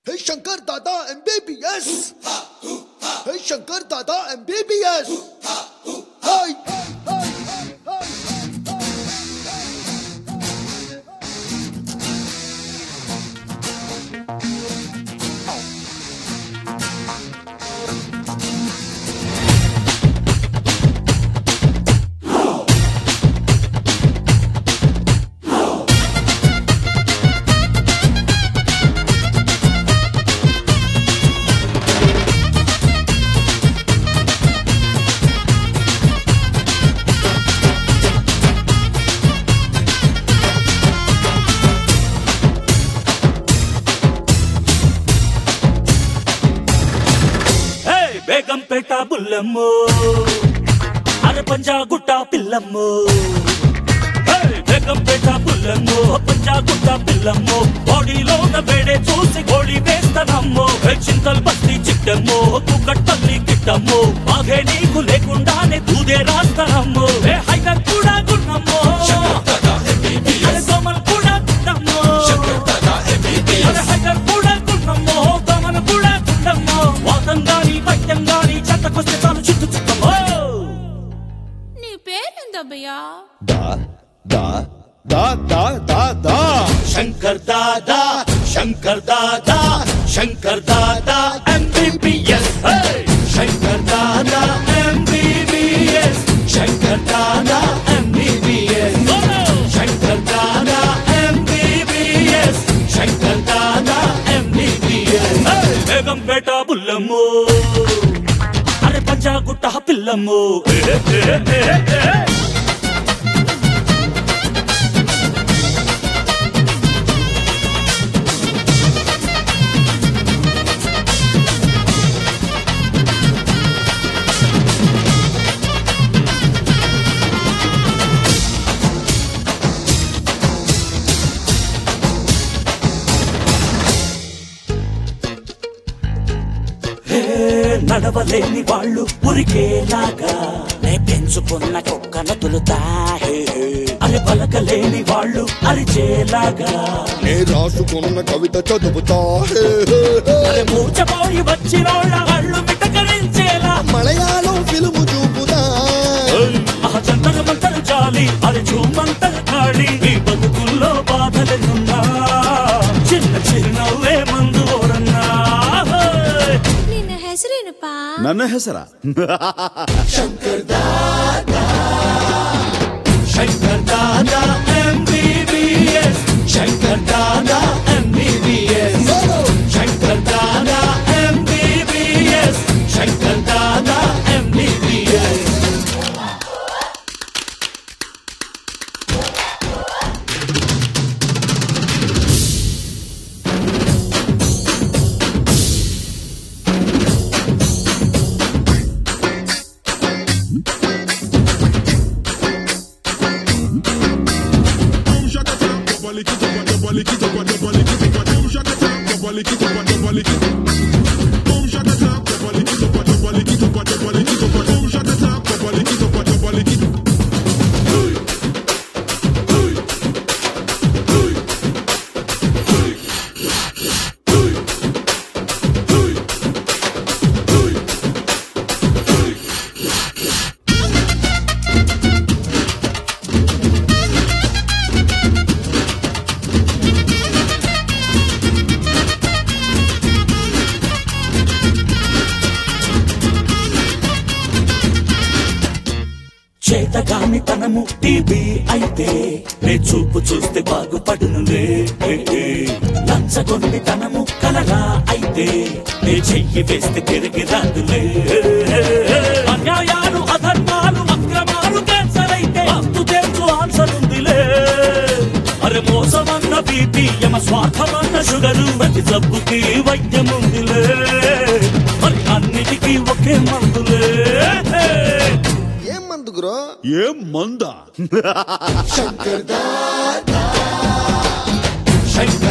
Hey Shankar Dada MBBS. Hey Shankar Dada MBBS. Hey. hey, hey. హే బేగంపేట బుల్లమ్ము అరే పంజాగుట్ట పిల్లమ్ము హే బేగంపేట బుల్లమ్ము పంజాగుట్ట పిల్లమ్ము బాడీలోన వేడే చూసి గోళీ వేస్తానమ్ము హే చింతల్ బస్తి చిట్టమ్ము కుక్కట్టల్లి కిట్టమ్ము బాగే నీకు లేకుండానే దూదే రాస్తానమ్ము హే హైదర్ కూడా గున్నమ్ము అరే దోమలు కూడా గున్నమ్ము అరే హైదర్ కూడా గున్నమ్ము దోమలు కూడా గున్నమ్ము వాతం గాని పట్టం గాని చెత్తకొస్తే చాలు చుట్టూ చుట్టమ్మో నీ పేరేందబ్బయ్యా Da da da da da da. Shankar Dada Shankar Dada Shankar Dada MBBS Shankar Dada MBBS Shankar Dada MBBS Shankar Dada MBBS Shankar Dada MBBS Begumpet బుల్లమ్ము అరే పంజాగుట్ట పిల్లమ్ము ఏ, ఏ, ఏ, ఏ. హే, నడవలేని వాళ్ళు ఉరికేలాగా నే పెంచుకున్న కుక్కను తులుతా హే, హే. అరే పలకలేని వాళ్ళు అరిచేలాగా నే రాసుకున్న కవిత చదువుతా హే, హే, హే. అరే మూర్చపోయి వచ్చినోళ్ళ వాళ్ళు మిటకరించేలా మలయాళం ఫిల్ము చూపుదా ఆ జంతర మంతర చాలి అరే చూమంతర ఖాళీ ఈ బతుకుల్లో బాధలున్నా చిన్న చిరునవ్వే మందు ఓరన్నా హే. ನಿನ್ನ ಹೆಸರೇನಪ್ಪಾ ನನ್ನ ಹೆಸರ Shankar Dada MBBS Shankar Dada MBBS Shankar Dada MBBS Shankar Dada MBBS చేతగాని తనము టీబీ అయితే నే చూపు చూస్తే బాగుపడునులే ఏ, ఏ. లంచగొండి తనము కలరా అయితే నే చెయ్యి వేస్తే తిరిగి రాదులే ఏ, ఏ, ఏ. అన్యాయాలు అధర్మాలు అక్రమాలు క్యాన్సర్ అయితే అంతు తెలుసు ఆన్సర్ ఉందిలే అరే మోసమన్న బీపీ యమ స్వార్థమన్న షుగరు ప్రతి జబ్బుకి వైద్యం ఉందిలే మరి అన్నిటికీ ఒకే మందులే ఏం మందు గురు ಏ ಮಂದ శంకర్ దాదా శంకర్